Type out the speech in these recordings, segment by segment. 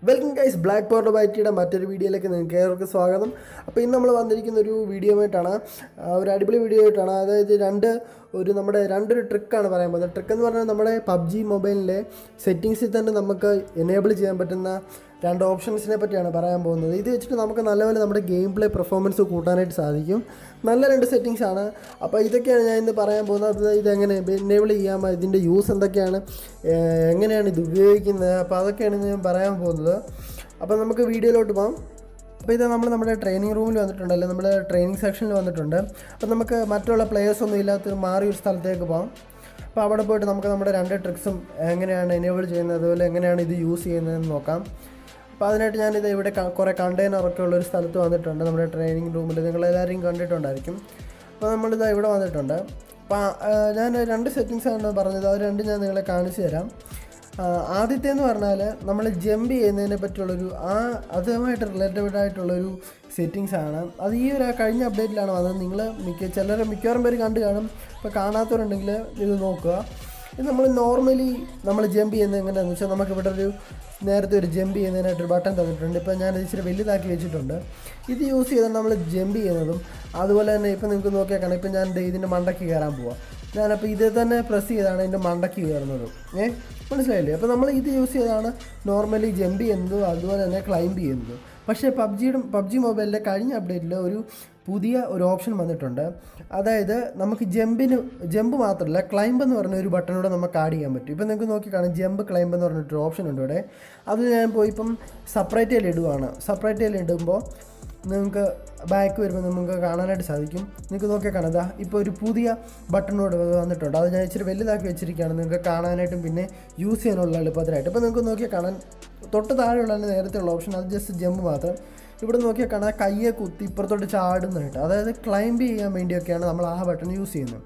welcome guys black port ബാറ്റിയുടെ മറ്റൊരു വീഡിയോയിലേക്ക് നിങ്ങൾക്ക് ഏവർക്കും സ്വാഗതം അപ്പോൾ ഇന്ന് നമ്മൾ വന്നിരിക്കുന്ന ഒരു വീഡിയോ ആയിട്ടാണ് ആ, ഒരു അടിപൊളി വീഡിയോ ആയിട്ടാണ് അതായത് രണ്ട് ഒരു നമ്മുടെ രണ്ടൊരു ട്രിക്കാണ് പറയാൻ പോകുന്നത് ട്രിക്ക് എന്ന് പറഞ്ഞാൽ നമ്മുടെ പബ്ജി മൊബൈലിലെ സെറ്റിങ്സിൽ തന്നെ നമുക്ക് എനേബിൾ ചെയ്യാൻ പറ്റുന്ന രണ്ട് ഓപ്ഷൻസിനെ പറ്റിയാണ് പറയാൻ പോകുന്നത് ഇത് വെച്ചിട്ട് നമുക്ക് നല്ലപോലെ നമ്മുടെ ഗെയിം പ്ലേ പെർഫോമൻസ് കൂട്ടാനായിട്ട് സാധിക്കും നല്ല രണ്ട് സെറ്റിങ്സ് ആണ് അപ്പോൾ ഇതൊക്കെയാണ് ഞാൻ ഇന്ന് പറയാൻ പോകുന്നത് അത് ഇതെങ്ങനെ എനേബിൾ ചെയ്യാം ഇതിൻ്റെ യൂസ് എന്തൊക്കെയാണ് ഏഹ് എങ്ങനെയാണ് ഇത് ഉപയോഗിക്കുന്നത് അപ്പോൾ അതൊക്കെയാണ് ഇന്ന് ഞാൻ പറയാൻ പോകുന്നത് അപ്പോൾ നമുക്ക് വീഡിയോയിലോട്ട് പോകാം അപ്പോൾ ഇത് നമ്മൾ നമ്മുടെ ട്രെയിനിങ് റൂമിൽ വന്നിട്ടുണ്ട് അല്ലെങ്കിൽ നമ്മുടെ ട്രെയിനിങ് സെക്ഷനിൽ വന്നിട്ടുണ്ട് അപ്പോൾ നമുക്ക് മറ്റുള്ള പ്ലേയേഴ്സ് ഒന്നും ഇല്ലാത്ത മാറി ഒരു സ്ഥലത്തേക്ക് പോകാം അപ്പോൾ അവിടെ പോയിട്ട് നമുക്ക് നമ്മുടെ രണ്ട് ട്രിക്സും എങ്ങനെയാണ് എനേബിൾ ചെയ്യുന്നത് അതുപോലെ എങ്ങനെയാണ് ഇത് യൂസ് ചെയ്യുന്നതെന്ന് നോക്കാം അപ്പോൾ അതിനായിട്ട് ഞാനിത് ഇവിടെ ക- കുറേ കണ്ടെയ്നറൊക്കെ ഉള്ളൊരു സ്ഥലത്ത് വന്നിട്ടുണ്ട് നമ്മുടെ ട്രെയിനിങ് റൂമിൽ നിങ്ങളെല്ലാവരെയും കണ്ടിട്ടുണ്ടായിരിക്കും അപ്പോൾ നമ്മളിത് ഇവിടെ വന്നിട്ടുണ്ട് അപ്പോൾ ആ, ഞാൻ രണ്ട് സെറ്റിങ്സ് ആണ് പറഞ്ഞത് അത് രണ്ടും ഞാൻ നിങ്ങളെ കാണിച്ചു തരാം ആ, ആദ്യത്തേന്ന് പറഞ്ഞാൽ നമ്മൾ ജമ്പ് ചെയ്യുന്നതിനെ പറ്റിയുള്ളൊരു ആ അതുമായിട്ട് റിലേറ്റഡ് ആയിട്ടുള്ളൊരു സെറ്റിങ്സ് ആണ് അത് ഈ ഒരു കഴിഞ്ഞ അപ്ഡേറ്റിലാണ് വന്നത് നിങ്ങൾ മിക്ക ചിലർ മിക്കവാറും പേര് കണ്ടു കാണും ഇപ്പോൾ കാണാത്തവരുണ്ടെങ്കിൽ ഇത് നോക്കുക ഇത് നമ്മൾ നോർമലി നമ്മൾ ജമ്പ് ചെയ്യുന്നത് എങ്ങനെയാണെന്ന് വെച്ചാൽ നമുക്ക് ഇവിടെ ഒരു നേരത്തെ ഒരു ജമ്പ് ചെയ്യുന്നതിനായിട്ട് ഒരു ബട്ടൺ തന്നിട്ടുണ്ട് ഇപ്പോൾ ഞാൻ ഇച്ചിരി വലുതാക്കി വെച്ചിട്ടുണ്ട് ഇത് യൂസ് ചെയ്താൽ നമ്മൾ ജമ്പ് ചെയ്യുന്നതും അതുപോലെ തന്നെ ഇപ്പോൾ നിങ്ങൾക്ക് നോക്കിയാൽ കാണാം ഇപ്പോൾ ഞാൻ ദേ ഇതിൻ്റെ മണ്ടയ്ക്ക് കയറാൻ പോവാം ഞാനപ്പോൾ ഇത് തന്നെ പ്രസ് ചെയ്താണ് ഇതിൻ്റെ മണ്ടയ്ക്ക് കയറുന്നത് ഏ മനസ്സിലായില്ലേ അപ്പോൾ നമ്മൾ ഇത് യൂസ് ചെയ്താണ് നോർമലി ജമ്പ് ചെയ്യുന്നതും അതുപോലെ തന്നെ ക്ലൈംബ് ചെയ്യുന്നതും പക്ഷേ പബ്ജിയുടെ പബ്ജി മൊബൈലിലെ കഴിഞ്ഞ അപ്ഡേറ്റിൽ ഒരു പുതിയ ഒരു ഓപ്ഷൻ വന്നിട്ടുണ്ട് അതായത് നമുക്ക് ജമ്പിന് ജമ്പ് മാത്രമല്ല ക്ലൈംബ് എന്ന് പറഞ്ഞ ഒരു ബട്ടണൂടെ നമുക്ക് ആഡ് ചെയ്യാൻ പറ്റും ഇപ്പം നിങ്ങൾക്ക് നോക്കി കാണാം ജമ്പ് ക്ലൈംബ് എന്ന് പറഞ്ഞിട്ടൊരു ഓപ്ഷൻ ഉണ്ട് ഇവിടെ അത് ഞാൻ പോയി ഇപ്പം സെപ്പറേറ്റ് ചെയ്ത് ഇടുവാണ് സെപ്പറേറ്റ് ചെയ്ത് ഇടുമ്പോൾ നിങ്ങൾക്ക് ബാക്ക് വരുമ്പോൾ നമുക്ക് കാണാനായിട്ട് സാധിക്കും നിങ്ങൾക്ക് നോക്കിയാൽ കാണാം ദാ ഇപ്പോൾ ഒരു പുതിയ ബട്ടണോട് വന്നിട്ടുണ്ട് അത് ഞാൻ ഇച്ചിരി വലുതാക്കി വെച്ചിരിക്കുകയാണ് നിങ്ങൾക്ക് കാണാനായിട്ടും പിന്നെ യൂസ് ചെയ്യാനുള്ള എളുപ്പത്തിനായിട്ട് ഇപ്പോൾ നിങ്ങൾക്ക് നോക്കിയാൽ കാണാൻ തൊട്ട് താഴെയുള്ള നേരത്തെ ഉള്ള ഓപ്ഷൻ അത് ജസ്റ്റ് ജമ്പ് മാത്രം ഇവിടെ നോക്കിയാൽ കാണാം കയ്യെ കുത്തി ഇപ്പുറത്തോട്ട് ചാടുന്നതായിട്ട് അതായത് ക്ലൈംബ് ചെയ്യാൻ വേണ്ടിയൊക്കെയാണ് നമ്മൾ ആ ബട്ടൺ യൂസ് ചെയ്യുന്നത്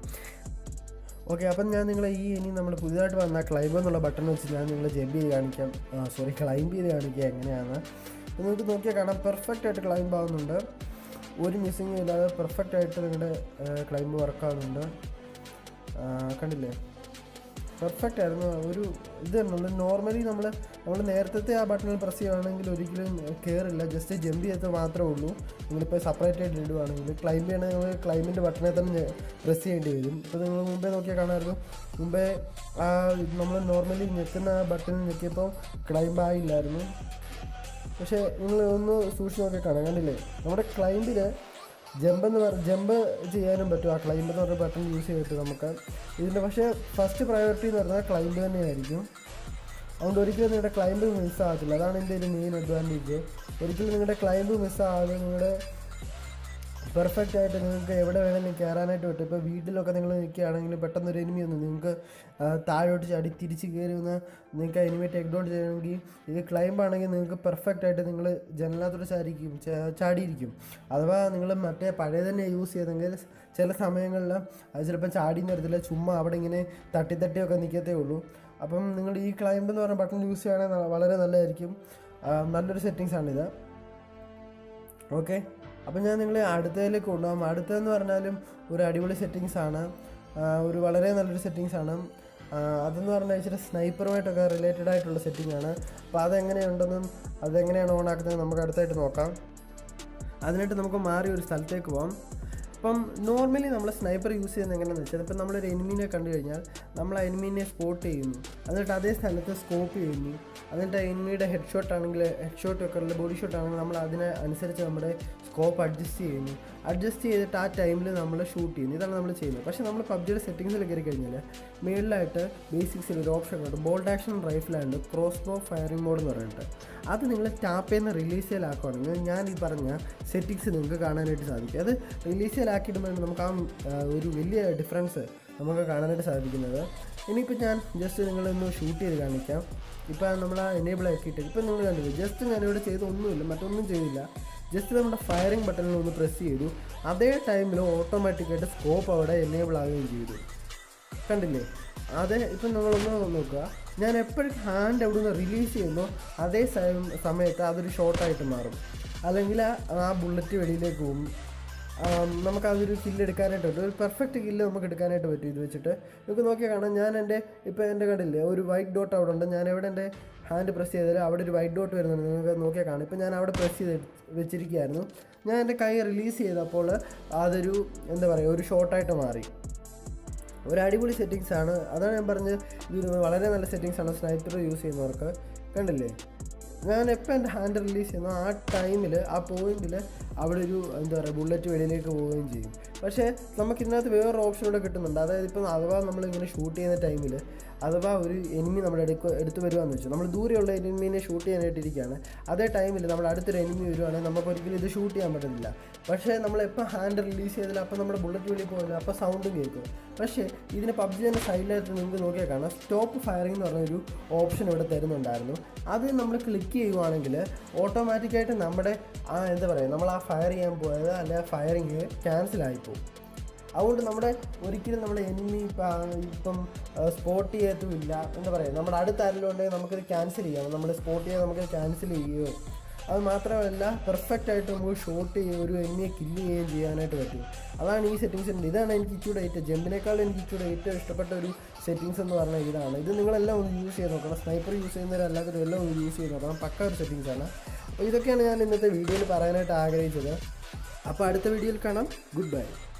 ഓക്കെ അപ്പം ഞാൻ നിങ്ങളെ ഈ ഇനി നമ്മൾ പുതിയതായിട്ട് വന്ന ക്ലൈംബ് എന്നുള്ള ബട്ടൺ വെച്ച് ഞാൻ നിങ്ങളെ ജമ്പ് ചെയ്ത് കാണിക്കാം സോറി ക്ലൈംബ് ചെയ്ത് കാണിക്കാം എങ്ങനെയാണ് അപ്പോൾ നിങ്ങൾക്ക് നോക്കിയാൽ കാണാം പെർഫെക്റ്റ് ആയിട്ട് ക്ലൈംബ് ആവുന്നുണ്ട് ഒരു മിസ്സിങ്ങും ഇല്ലാതെ പെർഫെക്റ്റ് ആയിട്ട് നിങ്ങളുടെ ക്ലൈംബ് വർക്ക് ആവുന്നുണ്ട് ആ, കണ്ടില്ലേ പെർഫെക്റ്റ് ആയിരുന്നു ഒരു ഇത് നമ്മൾ നോർമലി നമ്മൾ നമ്മൾ നേരത്തെ ആ ബട്ടണിൽ പ്രസ് ചെയ്യുകയാണെങ്കിൽ ഒരിക്കലും കയറില്ല ജസ്റ്റ് ജമ്പ് ചെയ്ത് മാത്രമേ ഉള്ളൂ നിങ്ങളിപ്പോൾ സെപ്പറേറ്റ് ആയിട്ട് ഇടുവാണെങ്കിൽ ക്ലൈംബ് ചെയ്യണമെങ്കിൽ നിങ്ങൾ ക്ലൈമ്പിൻ്റെ ബട്ടണെ തന്നെ പ്രസ് ചെയ്യേണ്ടി വരും ഇപ്പോൾ നിങ്ങൾ മുമ്പേ നോക്കിയാൽ കാണാമായിരുന്നു മുമ്പേ ആ നമ്മൾ നോർമലി ഞെക്കുന്ന ബട്ടണിൽ ഞെക്കിയപ്പോൾ ക്ലൈംബ് ആയില്ലായിരുന്നു പക്ഷേ നിങ്ങൾ ഒന്ന് സൂക്ഷിച്ച് നോക്കി കാണാം കണ്ടില്ലേ നമ്മുടെ ക്ലൈമ്പിൽ ജമ്പ് എന്ന് പറഞ്ഞ ജമ്പ് ചെയ്യാനും പറ്റും ആ ക്ലൈംബ് എന്ന് പറഞ്ഞ ബട്ടൺ യൂസ് ചെയ്തിട്ട് നമുക്ക് ഇതിൻ്റെ പക്ഷേ ഫസ്റ്റ് പ്രയോറിറ്റി എന്ന് പറഞ്ഞാൽ ക്ലൈംബ് തന്നെയായിരിക്കും അതുകൊണ്ട് ഒരിക്കലും നിങ്ങളുടെ ക്ലൈംബ് മിസ്സാകത്തില്ല അതാണ് എൻ്റെ ഒരു മെയിൻ അഡ്വാൻറ്റേജ് ഒരിക്കലും നിങ്ങളുടെ ക്ലൈംബ് മിസ്സാകാതെ നിങ്ങളുടെ പെർഫെക്റ്റ് ആയിട്ട് നിങ്ങൾക്ക് എവിടെ വേണമെങ്കിലും കയറാനായിട്ട് പറ്റും ഇപ്പോൾ വീട്ടിലൊക്കെ നിങ്ങൾ നിൽക്കുകയാണെങ്കിൽ പെട്ടെന്ന് ഒരു എനിമി വന്ന് നിങ്ങൾക്ക് ആ, താഴോട്ട് ചാടി തിരിച്ച് കയറി വന്ന് നിങ്ങൾക്ക് എനിമി ടേക്ക് ഡൗൺ ചെയ്യണമെങ്കിൽ ഇത് ക്ലൈംബ് ആണെങ്കിൽ നിങ്ങൾക്ക് പെർഫെക്റ്റ് ആയിട്ട് നിങ്ങൾ ജനലാത്തോട്ട് ചാടിക്കും ചാ- ചാടിയിരിക്കും അഥവാ നിങ്ങൾ മറ്റേ പഴയ തന്നെ യൂസ് ചെയ്തെങ്കിൽ ചില സമയങ്ങളിൽ അത് ചിലപ്പോൾ ചാടി നിർത്തില്ല ചുമ്മാ അവിടെ ഇങ്ങനെ തട്ടി തട്ടിയൊക്കെ നിൽക്കത്തേ ഉള്ളൂ അപ്പം നിങ്ങൾ ഈ ക്ലൈംബ് എന്ന് പറഞ്ഞ ബട്ടൺ യൂസ് ചെയ്യുകയാണെങ്കിൽ വളരെ നല്ലതായിരിക്കും ആ, നല്ലൊരു സെറ്റിങ്സ് ആണിത് ഓക്കെ അപ്പം ഞാൻ നിങ്ങളെ അടുത്തതിലേക്ക് കൊണ്ടുപോകാം അടുത്തതെന്ന് പറഞ്ഞാലും ഒരു അടിപൊളി സെറ്റിങ്സ് ആണ് ആ, ഒരു വളരെ നല്ലൊരു സെറ്റിങ്സ് ആണ് ആ, അതെന്ന് പറഞ്ഞാൽ ഇച്ചിരി സ്നൈപ്പറുമായിട്ടൊക്കെ റിലേറ്റഡ് ആയിട്ടുള്ള സെറ്റിംഗ് ആണ് അപ്പോൾ അതെങ്ങനെയുണ്ടെന്നും അതെങ്ങനെയാണ് ഓൺ ആക്കുന്നത് നമുക്ക് അടുത്തായിട്ട് നോക്കാം അതിനായിട്ട് നമുക്ക് മാറി ഒരു സ്ഥലത്തേക്ക് പോകാം ഇപ്പം നോർമലി നമ്മൾ സ്നൈപ്പർ യൂസ് ചെയ്യുന്നത് എങ്ങനെയാണെന്ന് വെച്ചാൽ ഇപ്പം നമ്മളൊരു എനിമീനെ കണ്ടു കഴിഞ്ഞാൽ നമ്മൾ ആ എനിമീനെ സ്പോട്ട് ചെയ്യുന്നു എന്നിട്ട് അതേ സ്ഥലത്ത് സ്കോപ്പ് ചെയ്യുന്നു എന്നിട്ട് എനിമിയുടെ ഹെഡ് ഷോട്ട് ആണെങ്കിൽ ഹെഡ് ഷോട്ട് ഒക്കെ ഉള്ള ബോഡി ഷോട്ട് ആണെങ്കിൽ നമ്മൾ അതിനെ അനുസരിച്ച് നമ്മുടെ സ്കോപ്പ് അഡ്ജസ്റ്റ് ചെയ്യുന്നു അഡ്ജസ്റ്റ് ചെയ്തിട്ട് ആ ടൈമിൽ നമ്മൾ ഷൂട്ട് ചെയ്യുന്നു ഇതാണ് നമ്മൾ ചെയ്യുന്നത് പക്ഷേ നമ്മൾ പബ്ജിയുടെ സെറ്റിങ്സിൽ കയറി കഴിഞ്ഞാൽ മേളിലായിട്ട് ബേസിക്സിൽ ഒരു ഓപ്ഷൻ ഉണ്ട് ബോൾഡ് ആക്ഷൻ റൈഫിലുണ്ട് ക്രോസ് ബോ ഫയറിംഗ് മോഡ് എന്ന് പറഞ്ഞിട്ട് അത് നിങ്ങൾ ടാപ്പ് ചെയ്യുന്ന റിലീസ് ചെയ്യലാക്കുകയാണെങ്കിൽ ഞാൻ ഈ പറഞ്ഞ സെറ്റിങ്സ് നിങ്ങൾക്ക് കാണാനായിട്ട് സാധിക്കും അത് റിലീസ് ചെയ്യലാക്കിയിടുമ്പോഴാണ് നമുക്ക് ആ ആ, ഒരു വലിയ ഡിഫറൻസ് നമുക്ക് കാണാനായിട്ട് സാധിക്കുന്നത് ഇനിയിപ്പോൾ ഞാൻ ജസ്റ്റ് നിങ്ങളൊന്ന് ഷൂട്ട് ചെയ്ത് കാണിക്കാം ഇപ്പോൾ നമ്മൾ ആ എനേബിൾ ആക്കിയിട്ട് ഇപ്പോൾ നിങ്ങൾ കണ്ടില്ല ജസ്റ്റ് ഞാനിവിടെ ചെയ്ത് ഒന്നുമില്ല മറ്റൊന്നും ചെയ്തില്ല ജസ്റ്റ് നമ്മുടെ ഫയറിംഗ് ബട്ടണിൽ ഒന്ന് പ്രസ് ചെയ്തു അതേ ടൈമിൽ ഓട്ടോമാറ്റിക്കായിട്ട് സ്കോപ്പ് അവിടെ എനേബിൾ ആവുകയും ചെയ്തു കണ്ടില്ലേ അതെ ഇപ്പം നിങ്ങളൊന്ന് നോക്കുക ഞാൻ എപ്പോഴും ഹാൻഡ് അവിടെ നിന്ന് റിലീസ് ചെയ്യുന്നു അതേ സമ- സമയത്ത് അതൊരു ഷോർട്ടായിട്ട് മാറും അല്ലെങ്കിൽ ആ- ആ ബുള്ളറ്റ് വെളിയിലേക്ക് പോകും ആം, നമുക്കതൊരു കില്ല് എടുക്കാനായിട്ട് പറ്റും ഒരു പെർഫെക്റ്റ് കില്ല് നമുക്ക് എടുക്കാനായിട്ട് പറ്റും ഇത് വെച്ചിട്ട് നിങ്ങൾക്ക് നോക്കിയാൽ കാണാം ഞാൻ എൻ്റെ ഇപ്പോൾ എൻ്റെ കണ്ടില്ലേ ഒരു വൈറ്റ് ഡോട്ട് അവിടെ ഉണ്ട് ഞാൻ എവിടെ എൻ്റെ ഹാൻഡ് പ്രസ് ചെയ്താൽ അവിടെ ഒരു വൈറ്റ് ഡോട്ട് വരുന്നുണ്ട് നിങ്ങൾക്ക് നോക്കിയാൽ കാണാം ഇപ്പോൾ ഞാൻ അവിടെ പ്രസ് ചെയ്ത് വെച്ചിരിക്കുകയായിരുന്നു ഞാൻ എൻ്റെ കൈ റിലീസ് ചെയ്തപ്പോൾ അതൊരു എന്താ പറയുക ഒരു ഷോട്ടായിട്ട് മാറി ഒരു അടിപൊളി സെറ്റിങ്സ് ആണ് അതാണ് ഞാൻ പറഞ്ഞത് ഇതൊരു വളരെ നല്ല സെറ്റിങ്സ് ആണ് സ്നൈപ്പർ യൂസ് ചെയ്യുന്നവർക്ക് കണ്ടില്ലേ ഞാൻ എപ്പോൾ എൻ്റെ ഹാൻഡ് റിലീസ് ചെയ്യുന്നു ആ ടൈമിൽ ആ പോയിന്റിൽ അവിടെ ഒരു എന്താ പറയുക ബുള്ളറ്റ് വെളിയിലേക്ക് പോവുകയും ചെയ്യും പക്ഷേ നമുക്ക് ഇതിനകത്ത് വേറൊരു ഓപ്ഷൻ കൂടെ കിട്ടുന്നുണ്ട് അതായത് ഇപ്പം അഥവാ നമ്മൾ ഇങ്ങനെ ഷൂട്ട് ചെയ്യുന്ന ടൈമിൽ അഥവാ ഒരു എനിമി നമ്മുടെ എടുക്ക എടുത്ത് വരുവാന്ന് വെച്ചു നമ്മൾ ദൂരെയുള്ള എനിമീനെ ഷൂട്ട് ചെയ്യാനായിട്ട് ഇരിക്കുകയാണ് അതേ ടൈമിൽ നമ്മുടെ അടുത്തൊരു എനിമി വരുവാണെങ്കിൽ നമുക്ക് ഒരിക്കലും ഇത് ഷൂട്ട് ചെയ്യാൻ പറ്റുന്നില്ല പക്ഷേ നമ്മൾ എപ്പോൾ ഹാൻഡ് റിലീസ് ചെയ്താൽ അപ്പോൾ നമ്മുടെ ബുള്ളറ്റ് വെളിയിൽ പോകില്ല അപ്പോൾ സൗണ്ടും കേൾക്കും പക്ഷേ ഇതിന് പബ്ജി തന്നെ സൈഡിലായിട്ട് നിങ്ങൾക്ക് നോക്കിയാൽ കാണാം സ്റ്റോപ്പ് ഫയറിംഗ് എന്ന് പറഞ്ഞൊരു ഓപ്ഷൻ ഇവിടെ തരുന്നുണ്ടായിരുന്നു അത് നമ്മൾ ക്ലിക്ക് ചെയ്യുവാണെങ്കിൽ ഓട്ടോമാറ്റിക്കായിട്ട് നമ്മുടെ ആ എന്താ പറയുക നമ്മൾ ആ ഫയർ ചെയ്യാൻ പോയത് അല്ലെ ആ ഫയറിങ് ക്യാൻസൽ ആയിപ്പോവും അതുകൊണ്ട് നമ്മുടെ ഒരിക്കലും നമ്മുടെ എനിമി ഇപ്പം സ്പോട്ട് ചെയ്യത്തുമില്ല എന്താ പറയുക നമ്മുടെ അടുത്ത് ആരെങ്കിലും ഉണ്ടെങ്കിൽ നമുക്കിത് ക്യാൻസൽ ചെയ്യാം നമ്മൾ സ്പോട്ട് ചെയ്യാൻ നമുക്ക് ക്യാൻസൽ ചെയ്യുകയോ അത് മാത്രമല്ല പെർഫെക്റ്റ് ആയിട്ട് നമുക്ക് ഷോട്ട് ചെയ്യുകയോ ഒരു എനിമിയെ കില്ല് ചെയ്യുകയും ചെയ്യാനായിട്ട് പറ്റും അതാണ് ഈ സെറ്റിങ്സിൻ്റെ ഇതാണ് എനിക്ക് ഇച്ചിരി ഏറ്റവും ജമ്പിനേക്കാളും എനിക്ക് ഇച്ചിരി ഏറ്റവും ഇഷ്ടപ്പെട്ട ഒരു സെറ്റിങ്സ് എന്ന് പറഞ്ഞാൽ ഇതാണ് ഇത് നിങ്ങളെല്ലാം ഒന്ന് യൂസ് ചെയ്ത് നോക്കണം സ്നൈപ്പർ യൂസ് ചെയ്യുന്നവരല്ലാത്തവരും എല്ലാം ഒന്ന് യൂസ് ചെയ്ത് നോക്കണം പക്ക ഒരു സെറ്റിങ്സ് ആണ് അപ്പോൾ ഇതൊക്കെയാണ് ഞാൻ ഇന്നത്തെ വീഡിയോയിൽ പറയാനായിട്ട് ആഗ്രഹിച്ചത് അപ്പോൾ അടുത്ത വീഡിയോയിൽ കാണാം ഗുഡ് ബൈ